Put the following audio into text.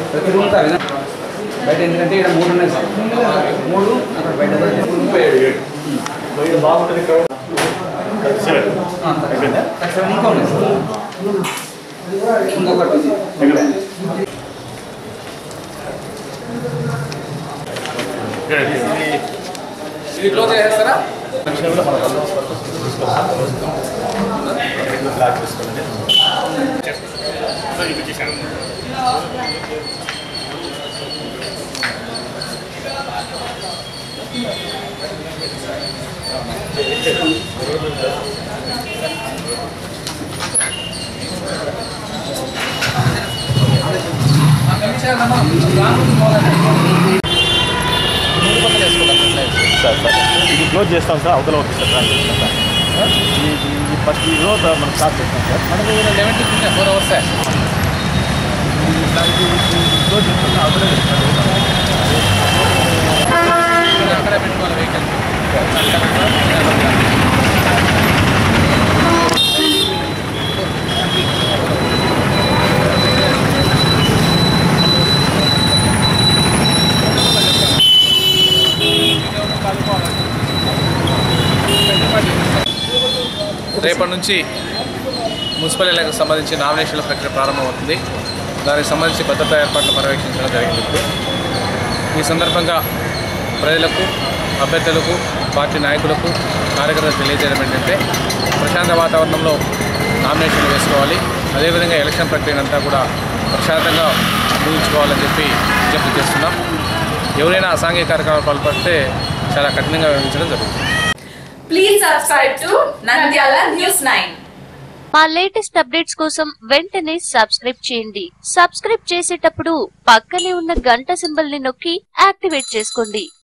ప్రతి room sir బయట ఎందుకంటే ఇక్కడ మూడు ఉన్నాయి సార్ మూడు అక్కడ బయట ముప్పై ఏడు ఏడు బాగుంటుంది సెవెన్ ఇంకా ఉన్నాయి సార్ ఇంకొకటి ఉంది ఇది క్లోజ్ చేసేస్తారా సార్ సార్ ఇది క్లోజ్ చేస్తాం సార్ అవతల ఒకటి సార్ ట్రాన్స్ చేస్తాం సార్ ఈ ఈ ఫస్ట్ ఈ రోజు మనం స్టార్ట్ చేస్తాం సార్ మనకు eleven to four hours close చేస్తాం సార్ అవతల అక్కడ పెట్టుకోవాలి వెహికల్ రేపటి నుంచి మున్సిపల్ ఎన్నికలకు సంబంధించి నామినేషన్ల ప్రక్రియ ప్రారంభమవుతుంది దానికి సంబంధించి భద్రతా ఏర్పాట్లు పర్యవేక్షించడం జరిగింది ఇప్పుడు ఈ సందర్భంగా ప్రజలకు అభ్యర్థులకు పార్టీ నాయకులకు కార్యకర్తలకు తెలియజేయడం ఏంటంటే ప్రశాంత వాతావరణంలో నామినేషన్లు వేసుకోవాలి అదేవిధంగా ఎలక్షన్ ప్రక్రియనంతా కూడా ప్రశాంతంగా ముగించుకోవాలని చెప్పి విజ్ఞప్తి చేస్తున్నాం ఎవరైనా అసాంఘిక కార్యక్రమాలు పాల్పడితే చాలా కఠినంగా వ్యవహరించడం జరుగుతుంది Please subscribe to Nandyala News 9. మా లేటెస్ట్ అప్డేట్స్ కోసం వెంటనే సబ్స్క్రైబ్ చేయండి సబ్స్క్రైబ్ చేసేటప్పుడు పక్కనే ఉన్న గంట సింబల్ ని నొక్కి యాక్టివేట్ చేసుకోండి